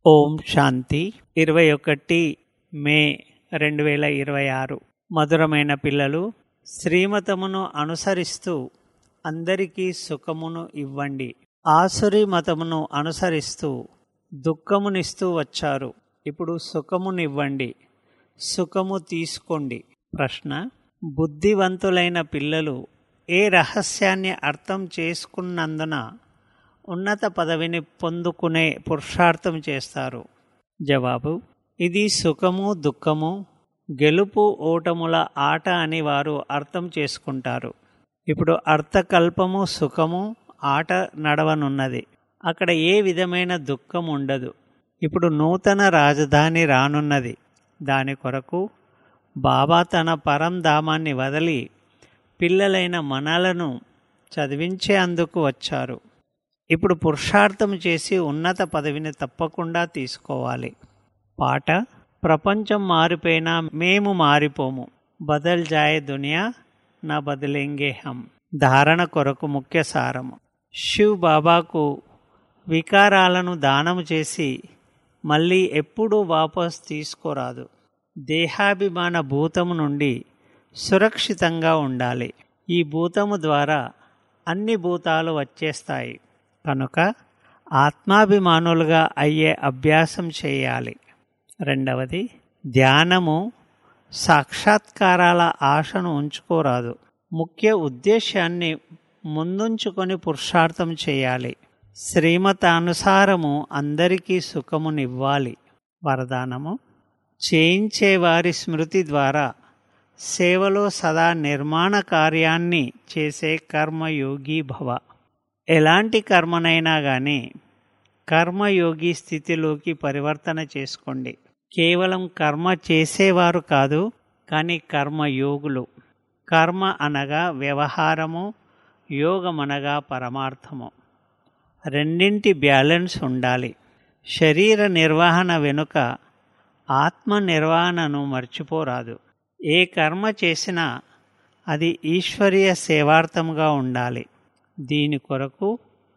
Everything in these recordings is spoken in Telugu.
ఓం శాంతి ఇరవై ఒకటి మే రెండు వేల ఇరవై ఆరు మధురమైన పిల్లలు శ్రీమతమును అనుసరిస్తూ అందరికీ సుఖమును ఇవ్వండి ఆసురి మతమును అనుసరిస్తూ దుఃఖమునిస్తూ వచ్చారు ఇప్పుడు సుఖమునివ్వండి సుఖము తీసుకోండి ప్రశ్న బుద్ధివంతులైన పిల్లలు ఏ రహస్యాన్ని అర్థం చేసుకున్నందున ఉన్నత పదవిని పొందుకునే పురుషార్థం చేస్తారు జవాబు ఇది సుఖము దుఃఖము గెలుపు ఓటముల ఆట అని వారు అర్థం చేసుకుంటారు ఇప్పుడు అర్థకల్పము సుఖము ఆట నడవనున్నది అక్కడ ఏ విధమైన దుఃఖం ఉండదు ఇప్పుడు నూతన రాజధాని రానున్నది దాని కొరకు బాబా తన పరంధామాన్ని వదిలి పిల్లలైన మనలను చదివించే అందుకు వచ్చారు ఇప్పుడు పురుషార్థం చేసి ఉన్నత పదవిని తప్పకుండా తీసుకోవాలి పాట ప్రపంచం మారిపోయినా మేము మారిపోము బదల్ జాయే దునియా నా బదలేంగే హం ధారణ కొరకు ముఖ్య సారము శివ్ బాబాకు వికారాలను దానము చేసి మళ్ళీ ఎప్పుడూ వాపస్ తీసుకోరాదు దేహాభిమాన భూతము నుండి సురక్షితంగా ఉండాలి ఈ భూతము ద్వారా అన్ని భూతాలు వచ్చేస్తాయి కనుక ఆత్మాభిమానులుగా అయ్యే అభ్యాసం చేయాలి రెండవది ధ్యానము సాక్షాత్కారాల ఆశను ఉంచుకోరాదు ముఖ్య ఉద్దేశాన్ని ముందుంచుకొని పురుషార్థం చేయాలి శ్రీమతానుసారము అందరికీ సుఖమునివ్వాలి వరదానము చేయించే వారి స్మృతి ద్వారా సేవలో సదా నిర్మాణ కార్యాన్ని చేసే కర్మయోగి భవ ఎలాంటి కర్మనైనా కానీ కర్మయోగి స్థితిలోకి పరివర్తన చేసుకోండి కేవలం కర్మ చేసేవారు కాదు కానీ కర్మయోగులు కర్మ అనగా వ్యవహారము యోగం అనగా పరమార్థము రెండింటి బ్యాలెన్స్ ఉండాలి శరీర నిర్వహణ వెనుక ఆత్మ నిర్వహణను మర్చిపోరాదు ఏ కర్మ చేసినా అది ఈశ్వరీయ సేవార్థంగా ఉండాలి దీని కొరకు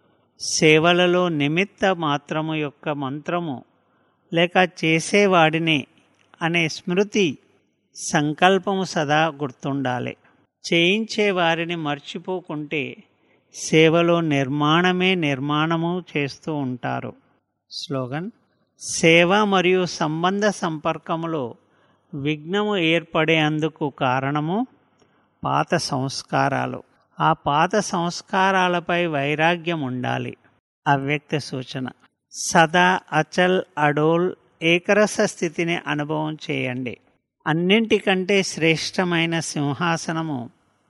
సేవలలో నిమిత్త మాత్రము యొక్క మంత్రము లేక చేసేవాడిని అనే స్మృతి సంకల్పము సదా గుర్తుండాలి చేయించే వారిని మర్చిపోకుంటే సేవలో నిర్మాణమే నిర్మాణము చేస్తూ ఉంటారు స్లోగన్ సేవ మరియు సంబంధ సంపర్కములో విఘ్నము ఏర్పడేందుకు కారణము పాత సంస్కారాలు ఆ పాత సంస్కారాలపై వైరాగ్యం ఉండాలి అవ్యక్త సూచన సదా అచల్ అడోల్ ఏకరస స్థితిని అనుభవం చేయండి అన్నింటికంటే శ్రేష్టమైన సింహాసనము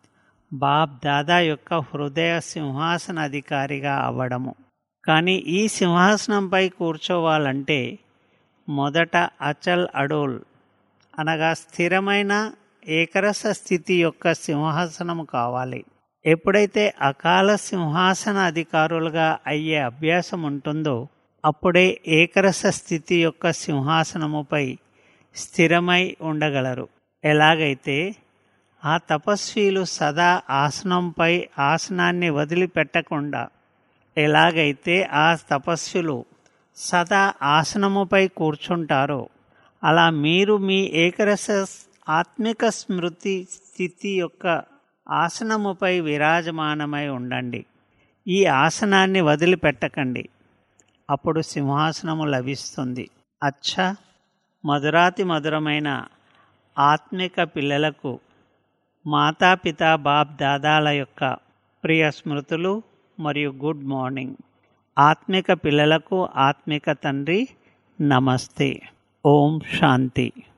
బాబ్ దాదా యొక్క హృదయ సింహాసన అధికారిగా అవ్వడము కానీ ఈ సింహాసనంపై కూర్చోవాలంటే మొదట అచల్ అడోల్ అనగా స్థిరమైన ఏకరస స్థితి యొక్క సింహాసనము కావాలి ఎప్పుడైతే అకాల సింహాసన అధికారులుగా అయ్యే అభ్యాసం ఉంటుందో అప్పుడే ఏకరస స్థితి యొక్క సింహాసనముపై స్థిరమై ఉండగలరు ఎలాగైతే ఆ తపస్వీలు సదా ఆసనంపై ఆసనాన్ని వదిలిపెట్టకుండా ఎలాగైతే ఆ తపస్సులు సదా ఆసనముపై కూర్చుంటారో అలా మీరు మీ ఏకరస ఆత్మిక స్మృతి స్థితి యొక్క ఆసనముపై విరాజమానమై ఉండండి ఈ ఆసనాన్ని వదిలిపెట్టకండి అప్పుడు సింహాసనము లభిస్తుంది అచ్చ మధురాతి మధురమైన ఆత్మిక పిల్లలకు మాతాపిత బాప్ దాదాల యొక్క ప్రియ స్మృతులు మరియు గుడ్ మార్నింగ్ ఆత్మిక పిల్లలకు ఆత్మిక తండ్రి నమస్తే ఓం శాంతి